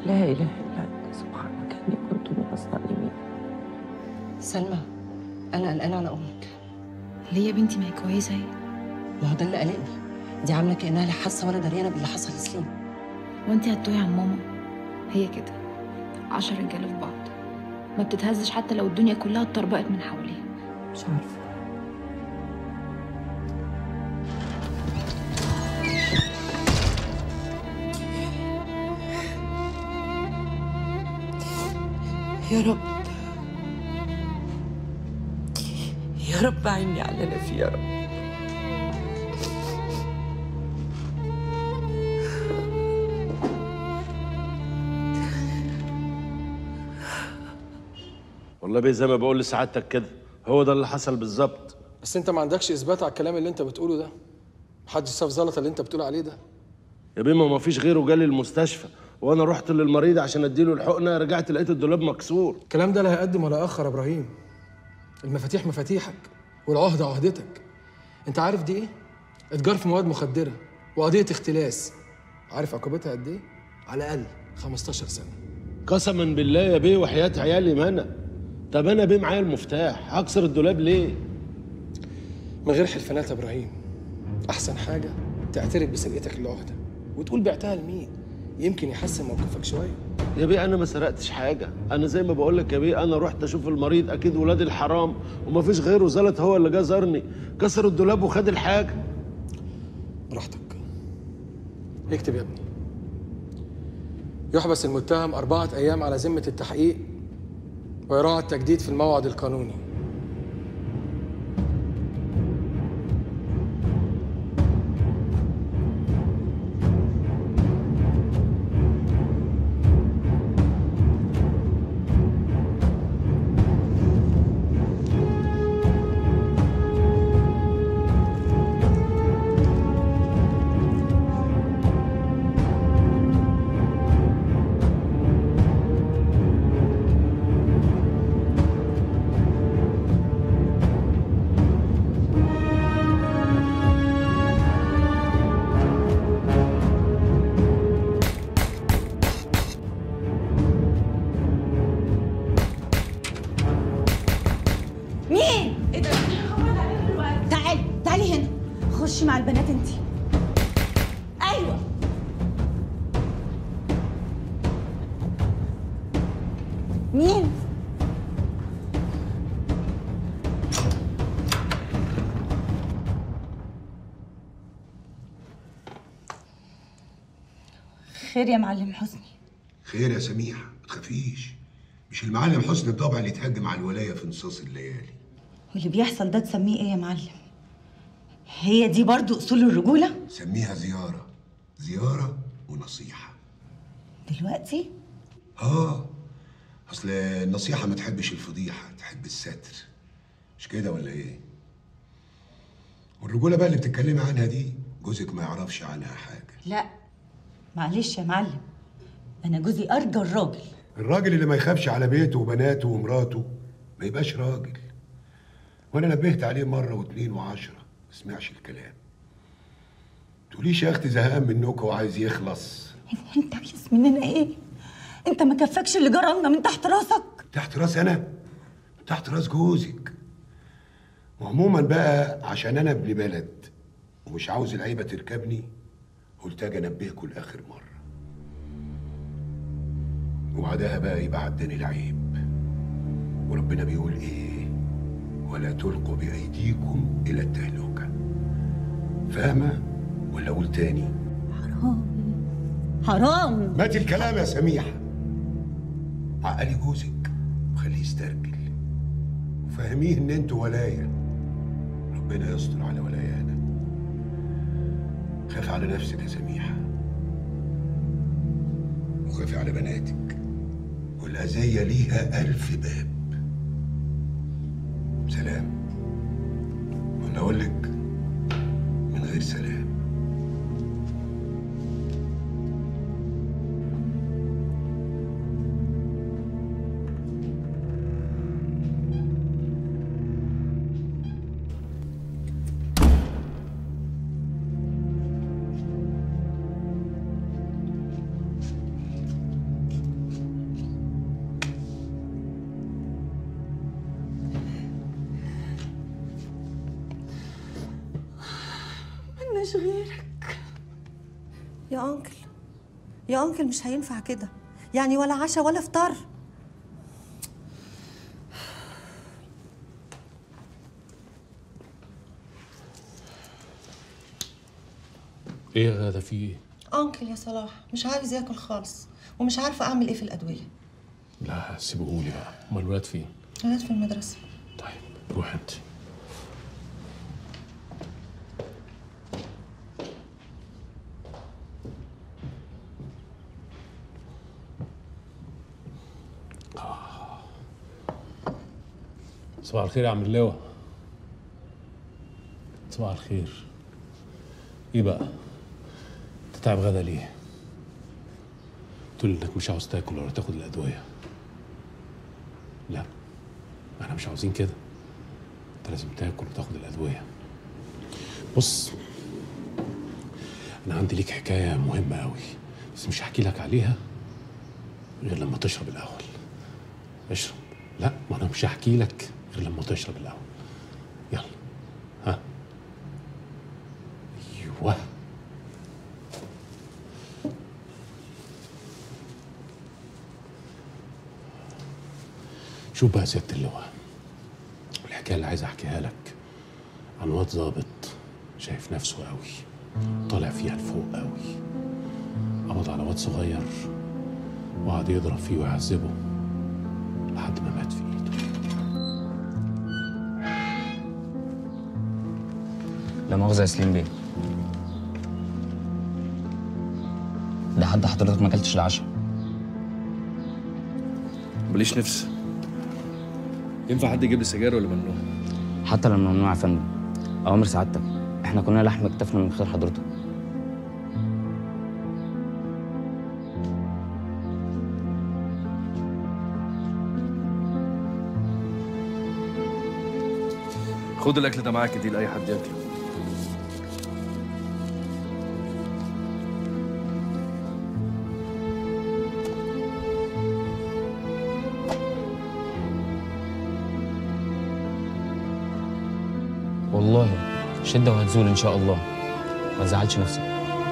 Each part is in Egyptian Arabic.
لا اله الا انت سبحانك اني كنت من الظالمين سلمى انا قلقانه على امك ليه يا بنتي ما هي كويسه اهي ما هو ده اللي قلقني دي عامله كانها لا حاسه ولا دريانه باللي حصل لسليم وانت هتتوهي عن ماما هي كده عشر رجاله في بعض ما بتتهزش حتى لو الدنيا كلها اتطربقت من حواليها مش عارفه يا رب يا رب عيني على اللي فيه يا رب والله بيه زي ما بقول لسعادتك كده هو ده اللي حصل بالظبط بس انت ما عندكش اثبات على الكلام اللي انت بتقوله ده محدش شاف زلطه اللي انت بتقول عليه ده يا بيه ما فيش غيره جالي المستشفى وانا رحت للمريض عشان اديله الحقنه رجعت لقيت الدولاب مكسور الكلام ده لا هيقدم ولا اخر يا ابراهيم المفاتيح مفاتيحك والعهده عهدتك انت عارف دي ايه اتجار في مواد مخدره وقضيه اختلاس عارف عقوبتها قد ايه على الاقل 15 سنه قسما بالله يا بيه وحياه عيالي ما انا طب انا بيه معايا المفتاح هكسر الدولاب ليه من غير حلفانات يا ابراهيم احسن حاجه تعترف بسرقتك للعهده وتقول بعتها لمين يمكن يحسن موقفك شويه يا بيه انا ما سرقتش حاجه انا زي ما بقول لك يا بيه انا رحت اشوف المريض اكيد ولاد الحرام وما فيش غيره زلط هو اللي جه زارني كسر الدولاب وخد الحاجه براحتك اكتب يا ابني يحبس المتهم أربعة أيام على ذمة التحقيق ويراعى التجديد في الموعد القانوني مين؟ ايه ده؟ تعالي تعالي هنا خشي مع البنات انت ايوه مين؟ خير يا معلم حسني خير يا سميحة ما تخافيش مش المعلم حسن الضبع اللي اتهجم على الولاية في نصاص الليالي واللي بيحصل ده تسميه ايه يا معلم؟ هي دي برضو اصول الرجوله؟ سميها زيارة زيارة ونصيحة دلوقتي؟ اه اصل النصيحة ما تحبش الفضيحة تحب الستر مش كده ولا ايه والرجولة بقى اللي بتتكلمي عنها دي جوزك ما يعرفش عنها حاجة لا معلش يا معلم انا جوزي ارجى الراجل الراجل اللي ما يخافش على بيته وبناته ومراته ما يبقاش راجل وانا نبهت عليه مره واتنين وعشرة ما سمعش الكلام تقوليش يا اختي زهقان منكم وعايز يخلص انت عايز مننا ايه انت ما كفكش اللي جرى لنا من تحت راسك تحت راس انا تحت راس جوزك وعموما بقى عشان انا ابن بلد ومش عاوز العيبه تركبني قلت اجي انبهكم لاخر مره وبعدها بقى يبقى عداني العيب وربنا بيقول ايه ولا تلقوا بايديكم الى التهلكه فاهمه ولا اقول تاني حرام حرام مات الكلام يا سميحه عقلي جوزك وخليه يسترجل وفهميه ان انتوا ولايه ربنا يستر على ولايانا خاف على نفسك يا سميحه وخافي على بناتك والأذية ليها ألف باب سلام ولا أقول لك من غير سلام ملناش غيرك يا أنكل يا أنكل مش هينفع كده يعني ولا عشاء ولا فطار ايه يا غاده في ايه؟ أنكل يا صلاح مش عايز ياكل خالص ومش عارفة أعمل إيه في الأدوية لا سيبهولي بقى امال الولاد فين؟ الولاد في المدرسة طيب روح انت آه. صباح الخير يا عم اللواء صباح الخير ايه بقى تتعب غدا ليه تقول انك مش عاوز تاكل ولا تاخد الادويه لا احنا مش عاوزين كده انت لازم تاكل وتاخد الادويه بص انا عندي ليك حكايه مهمه قوي بس مش هحكي لك عليها غير لما تشرب الاول اشرب لا ما انا مش هحكي لك غير لما تشرب الاول يلا ها ايوه شوف بقى يا سياده اللواء الحكايه اللي عايز احكيها لك عن واد ظابط شايف نفسه قوي طالع فيها لفوق قوي قبض على واد صغير وقعد يضرب فيه ويعذبه لحد ما مات في ايده لا مؤاخذة يا سليم بيه ده حد حضرتك ما اكلتش العشاء ماليش نفس ينفع حد يجيب لي سجاير ولا ممنوع؟ حتى لو ممنوع يا فندم اوامر سعادتك احنا كنا لحم اكتفنا من خير حضرتك خد الاكل ده معاك دي لاي حد ياكله والله شدة وهتزول ان شاء الله ما تزعلش نفسك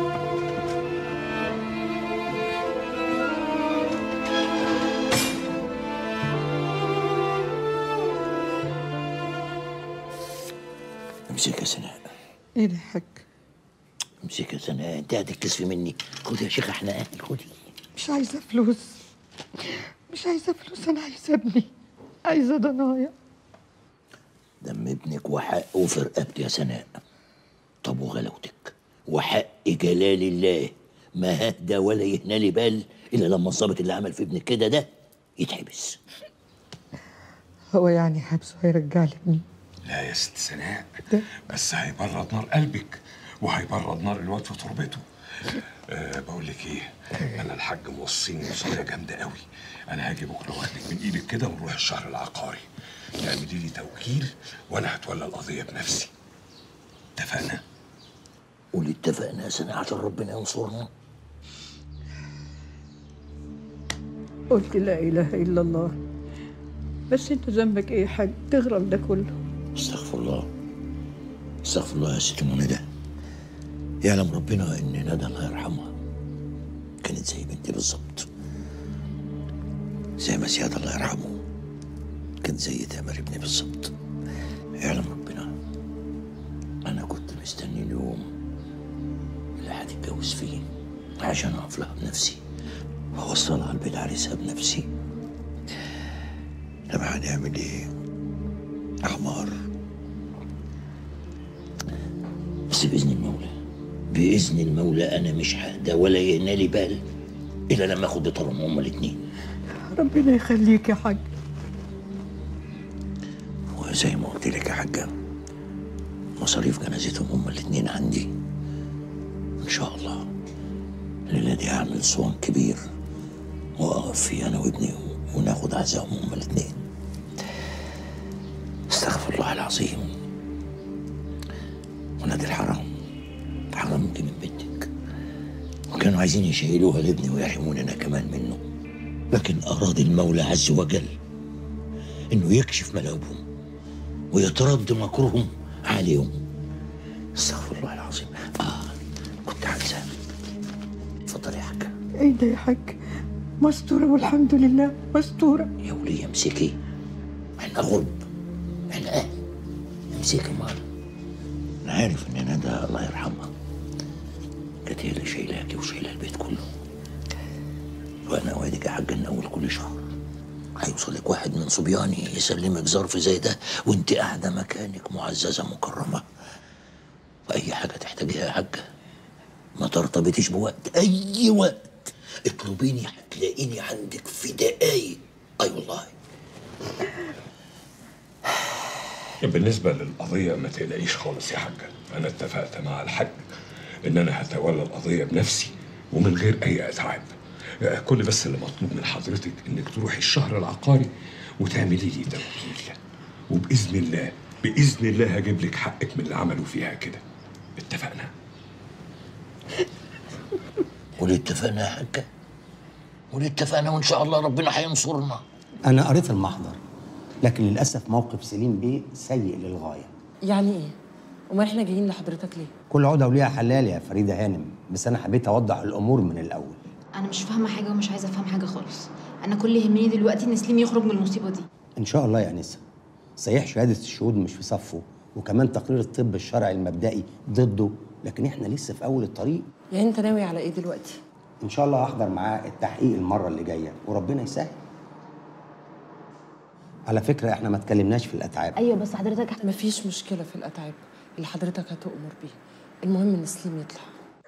امسك يا سناء ايه ده يا حاج امسك يا سناء انت هتكتسفي مني خدي يا شيخ احنا اهل خدي مش عايزه فلوس مش عايزه فلوس انا عايزه ابني عايزه ضنايا دم ابنك وحقه في رقبتي يا سناء طب وغلاوتك وحق جلال الله ما هدى ولا يهنى لي بال الا لما الظابط اللي عمل في ابنك كده ده يتحبس هو يعني حبسه هيرجع لي ابني لا يا ست سناء بس هيبرد نار قلبك وهيبرد نار الواد في تربته أه بقول لك ايه انا الحاج موصيني وصايه جامده قوي انا هاجي بكره واخدك من ايدك كده ونروح الشهر العقاري تعملي لي توكيل وانا هتولى القضيه بنفسي اتفقنا قولي اتفقنا يا سناء عشان ربنا ينصرنا قلت لا اله الا الله بس انت ذنبك ايه يا حاج تغرم ده كله استغفر الله استغفر الله يا ست منى ده يعلم ربنا ان ندى الله يرحمها كانت زي بنتي بالظبط زي ما زياد الله يرحمه كان زي تامر ابني بالظبط يعلم ربنا انا كنت مستني اليوم اللي هتتجوز فيه عشان اقف لها بنفسي واوصلها البيت عريسها بنفسي طب هنعمل ايه احمر بس باذن المولى باذن المولى انا مش ههدى ولا يهنى لي بال الا لما اخد بطارهم هما الاتنين ربنا يخليك يا حاج وزي ما قلت لك يا حاجه مصاريف جنازتهم هما الاتنين عندي ان شاء الله الليله دي هعمل صوان كبير واقف فيه انا وابني وناخد عزاهم هما الاتنين استغفر الله العظيم ونادي الحرام حرام دي من بنتك وكانوا عايزين يشيلوها لابني ويحرموني انا كمان منه لكن اراد المولى عز وجل انه يكشف ملابهم ويترد مكرهم عليهم استغفر الله العظيم اه كنت هنساه اتفضل يا حاجه ايه ده يا حاج مستورة والحمد لله مستورة يا وليه امسكي احنا غرب احنا اهل امسكي مال انا عارف ان ندى الله يرحمها كانت هي اللي شايلاكي وشايله البيت كله وانا اوعدك يا حاجه ان اول كل شهر هيوصل لك واحد من صبياني يسلمك ظرف زي ده وانت قاعده مكانك معززه مكرمه واي حاجه تحتاجيها يا حاجه ما ترتبطيش بوقت اي وقت اطلبيني هتلاقيني عندك في دقايق اي والله بالنسبة للقضية ما تقلقيش خالص يا حاجة أنا اتفقت مع الحاج إن أنا هتولى القضية بنفسي ومن غير أي أتعاب آه، كل بس اللي مطلوب من حضرتك إنك تروحي الشهر العقاري وتعملي لي توكيل وبإذن الله بإذن الله هجيب لك حقك من اللي عملوا فيها كده اتفقنا قولي اتفقنا يا حاجه قولي اتفقنا وان شاء الله ربنا هينصرنا أنا قريت المحضر لكن للأسف موقف سليم بيه سيء للغاية يعني ايه امال احنا جايين لحضرتك ليه كل عقدة وليها حلال يا فريدة هانم بس أنا حبيت أوضح الأمور من الأول انا مش فاهمه حاجه ومش عايزه افهم حاجه خالص انا كل اللي يهمني دلوقتي ان سليم يخرج من المصيبه دي إن شاء الله يا أنسة صحيح شهادة الشهود مش في صفه وكمان تقرير الطب الشرعي المبدئي ضده لكن إحنا لسه في أول الطريق يعني انت ناوي على ايه دلوقتي إن شاء الله هحضر معاه التحقيق المرة اللي جاية وربنا يسهل على فكرة إحنا ما اتكلمناش في الأتعاب ايوه بس حضرتك مفيش مشكله في الاتعاب اللي حضرتك هتؤمر بيه المهم ان سليم يطلع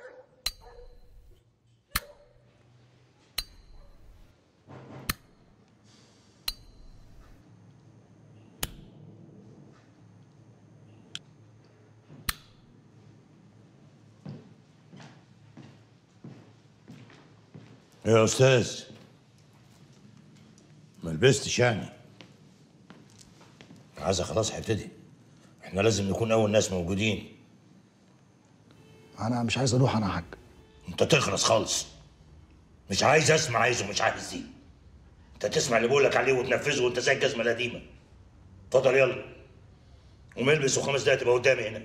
يا استاذ ما لبستش يعني عايزة خلاص هيبتدي احنا لازم نكون اول ناس موجودين انا مش عايز اروح انا يا حاج انت تخلص خالص مش عايز اسمع عايزه مش عايز دي انت تسمع اللي بقولك عليه وتنفذه وانت زي الجزمه القديمه اتفضل يلا قوم البس وخمس دقايق تبقى قدامي هنا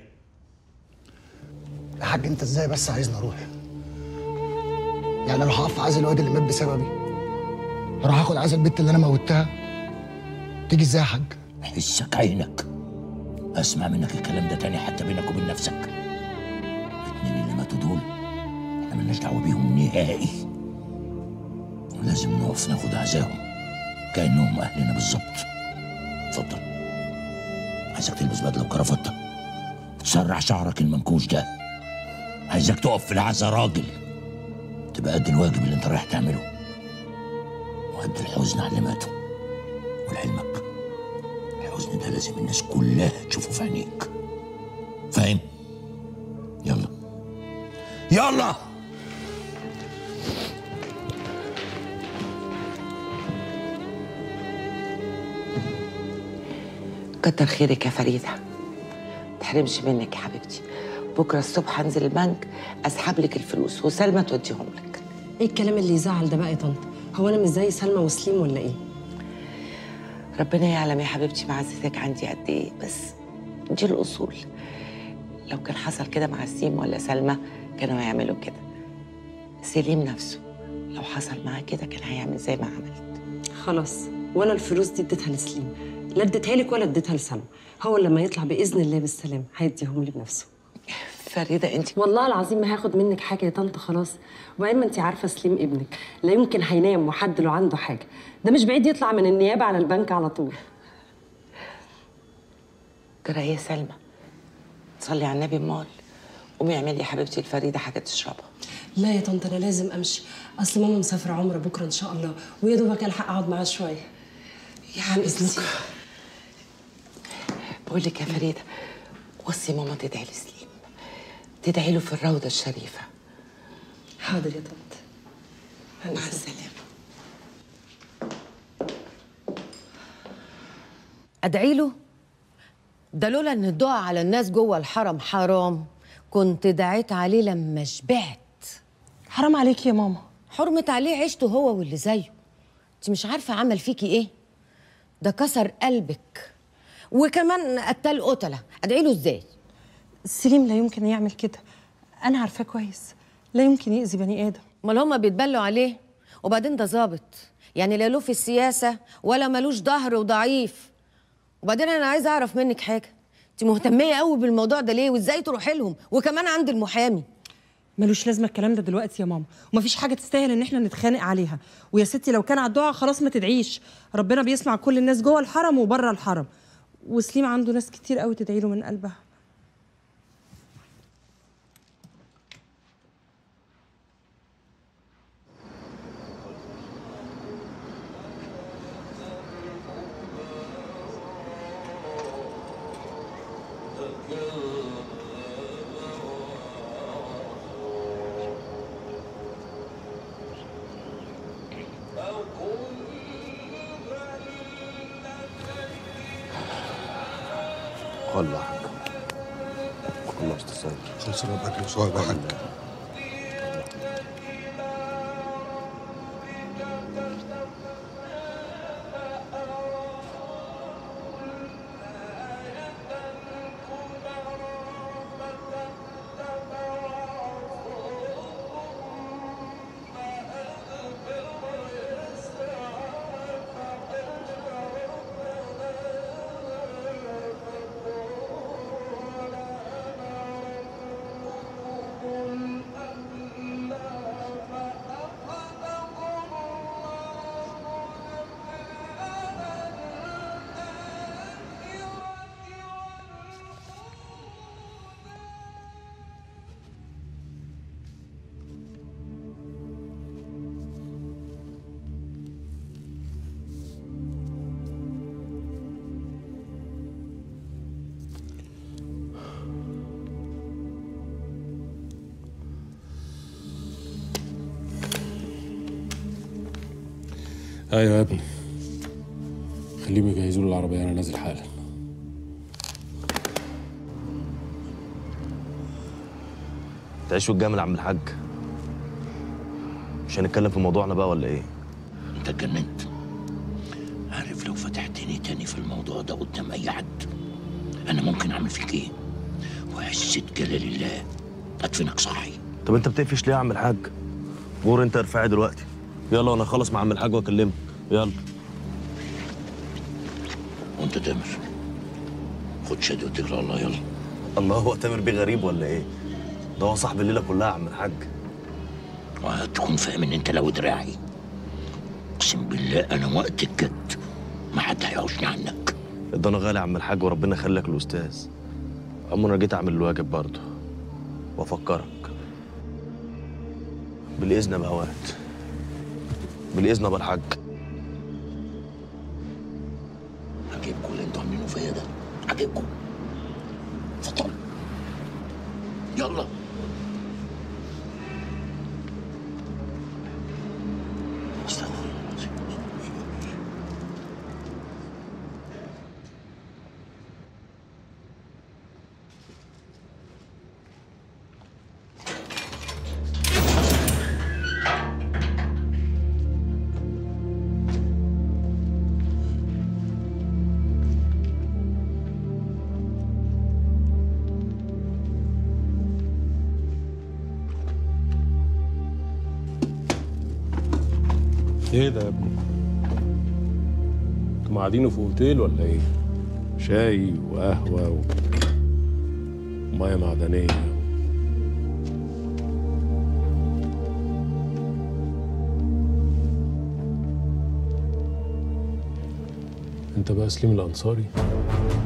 يا حاج انت ازاي بس عايزني اروح يعني اروح اقف عايز الواد اللي مات بسببي اروح اخد عايز البت اللي انا موتها تيجي ازاي يا حاج حسك عينك اسمع منك الكلام ده تاني حتى بينك وبين نفسك الاتنين اللي ماتوا دول احنا ملناش دعوه بيهم نهائي ولازم نقف ناخد عزاهم كانهم اهلنا بالظبط اتفضل عايزك تلبس بدله وكرافته تسرع شعرك المنكوش ده عايزك تقف في العزا راجل تبقى قد الواجب اللي انت رايح تعمله وقد الحزن على اللي ماتوا ولعلمك الحزن ده لازم الناس كلها تشوفه في عينيك فاهم يلا يلا كتر خيرك يا فريدة تحرمش منك يا حبيبتي بكرة الصبح هنزل البنك أسحب لك الفلوس وسلمى توديهم لك ايه الكلام اللي يزعل ده بقى يا طنط هو انا مش زي سلمى وسليم ولا ايه ربنا يعلم يا حبيبتي معزتك عندي قد إيه بس دي الأصول لو كان حصل كده مع سليم ولا سلمى كانوا هيعملوا كده سليم نفسه لو حصل معاه كده كان هيعمل زي ما عملت خلاص وانا الفلوس دي اديتها لسليم لا اديتها لك ولا اديتها لسلمى هو لما يطلع باذن الله بالسلام هيديهم لي بنفسه فريده انت والله العظيم ما هاخد منك حاجه يا طنط خلاص وبعدين ما انت عارفه سليم ابنك لا يمكن هينام وحد له عنده حاجه ده مش بعيد يطلع من النيابه على البنك على طول ترى ايه يا سلمى صلي على النبي امال قومي اعملي يا حبيبتي الفريده حاجه تشربها لا يا طنط انا لازم امشي اصل ماما مسافره عمره بكره ان شاء الله ويا دوبك الحق اقعد معاها شويه يا عن اذنك بقول لك يا فريده وصي ماما تدعي لسليم تدعي له في الروضه الشريفه حاضر يا طنط مع السلامه ادعي له ده لولا ان الدعاء على الناس جوه الحرم حرام كنت دعيت عليه لما شبعت حرام عليك يا ماما حرمت عليه عيشته هو واللي زيه انت مش عارفه عمل فيكي ايه ده كسر قلبك وكمان قتل قتله ادعي له ازاي سليم لا يمكن يعمل كده انا عارفاه كويس لا يمكن يأذي بني ادم امال هما بيتبلوا عليه وبعدين ده ظابط يعني لا له في السياسه ولا ملوش ظهر وضعيف وبعدين انا عايزه اعرف منك حاجه انت مهتميه قوي بالموضوع ده ليه وازاي تروحي لهم وكمان عند المحامي ملوش لازمه الكلام ده دلوقتي يا ماما ومفيش حاجه تستاهل ان احنا نتخانق عليها ويا ستي لو كان على الدعاء خلاص ما تدعيش ربنا بيسمع كل الناس جوه الحرم وبره الحرم وسليم عنده ناس كتير قوي تدعي له من قلبها والله حاج خلصت الصبر خلص ربك وصواب يا حاج ايوه يا ابني خليهم يجهزوا لي العربيه انا نازل حالا تعيش وتجامل عم الحاج مش هنتكلم في موضوعنا بقى ولا ايه انت اتجننت عارف لو فتحتني تاني في الموضوع ده قدام اي حد انا ممكن اعمل فيك ايه وعزة جلال الله ادفنك صحي طب انت بتقفش ليه يا عم الحاج جور انت ارفعي دلوقتي يلا وانا اخلص مع عم الحاج واكلمك يلا وانت تامر خد شهادة واتكل على الله يلا الله هو تامر بيه غريب ولا ايه ده هو صاحب الليله كلها يا عم الحاج وهتكون فاهم ان انت لو دراعي اقسم بالله انا وقت الجد ما حد هيعوشني عنك ده انا غالي يا عم الحاج وربنا يخليك الاستاذ عمرنا جيت اعمل الواجب برضه وافكرك بالاذن يا بهوات بالاذن يا ابو الحاج عجبكم اللي انتوا عاملينه فيا ده عجبكم اتفضل يلا استغفر الله العظيم. ايه ده يا ابني انتوا قاعدين في اوتيل ولا ايه شاي وقهوه و... وميه معدنيه انت بقى سليم الانصاري